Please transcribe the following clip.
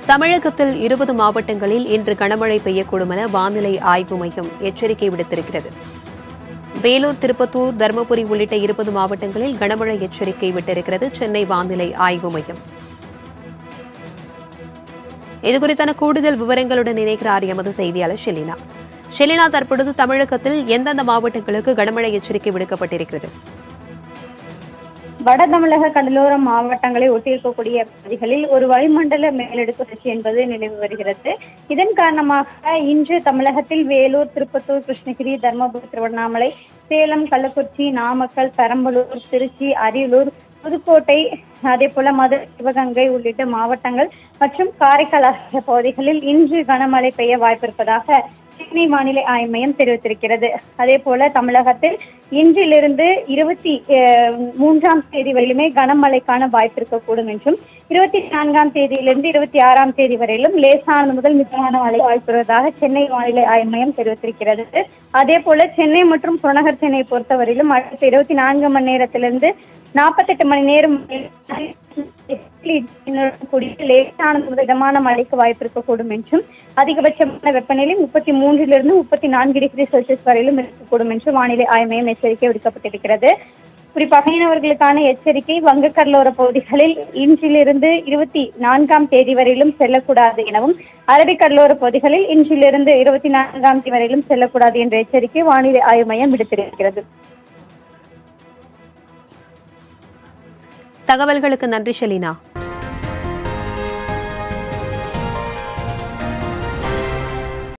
தமிழகத்தில் இருபது மாவட்டங்களில் இன்று கனமழை பெய்யக்கூடும் என வானிலை ஆய்வு மையம் எச்சரிக்கை விடுத்திருக்கிறது வேலூர் திருப்பத்தூர் தருமபுரி உள்ளிட்ட இருபது மாவட்டங்களில் கனமழை எச்சரிக்கை விட்டிருக்கிறது சென்னை வானிலை ஆய்வு மையம் இதுகுறித்தான கூடுதல் விவரங்களுடன் இணைக்கிறார் எமது செய்தியாளர் ஷெலினா ஷெலினா தற்பொழுது தமிழகத்தில் எந்தெந்த மாவட்டங்களுக்கு கனமழை எச்சரிக்கை விடுக்கப்பட்டிருக்கிறது வட தமிழக கடலோர மாவட்டங்களை ஒட்டியிருக்கக்கூடிய பகுதிகளில் ஒரு வளிமண்டல மேலடுக்கு சுழற்சி என்பது நிலவி வருகிறது இதன் காரணமாக இன்று தமிழகத்தில் வேலூர் திருப்பத்தூர் கிருஷ்ணகிரி தருமபுரி திருவண்ணாமலை சேலம் கள்ளக்குறிச்சி நாமக்கல் பெரம்பலூர் திருச்சி அரியலூர் புதுக்கோட்டை அதே போல மதுரை சிவகங்கை உள்ளிட்ட மாவட்டங்கள் மற்றும் காரைக்கால் ஆகிய பகுதிகளில் இன்று கனமழை பெய்ய வாய்ப்பிருப்பதாக சென்னை வானிலை ஆய்வு மையம் தெரிவித்திருக்கிறது அதே போல தமிழகத்தில் இன்றிலிருந்து இருபத்தி அஹ், மூன்றாம் தேதி வரையிலுமே கனமழைக்கான வாய்ப்பு இருக்கக்கூடும் என்றும் இருபத்தி நான்காம் தேதியிலிருந்து இருபத்தி ஆறாம் தேதி வரையிலும் லேசானது முதல் மிதமான மழை வாய்ப்பு வருவதாக சென்னை வானிலை ஆய்வு மையம் தெரிவித்திருக்கிறது அதே போல சென்னை மற்றும் புறநகர் சென்னையை பொறுத்தவரையிலும் அடுத்த இருபத்தி நான்கு மணி நேரத்திலிருந்து நாற்பத்தெட்டு மணி நேரம் கூடிய லேசானது முதல் மிதமான மழைக்கு வாய்ப்பு இருக்கக்கூடும் என்றும் அதிகபட்சமான வெப்பநிலை முப்பத்தி மூன்றிலிருந்து முப்பத்தி நான்கு டிகிரி செல்சியஸ் வரையிலும் இருக்கக்கூடும் என்று வானிலை ஆய்வு மையம் எச்சரிக்கை விடுக்கப்பட்டிருக்கிறது குறிப்பாக மீனவர்களுக்கான எச்சரிக்கை வங்கக்கடலோர பகுதிகளில் இன்றிலிருந்து இருபத்தி நான்காம் தேதி வரையிலும் செல்லக்கூடாது எனவும் அரபிக்கடலோர பகுதிகளில் இன்றிலிருந்து இருபத்தி நான்காம் தேதி வரையிலும் செல்லக்கூடாது என்ற எச்சரிக்கை வானிலை ஆய்வு மையம் விடுத்திருக்கிறது தகவல்களுக்கு நன்றி ஷெலினா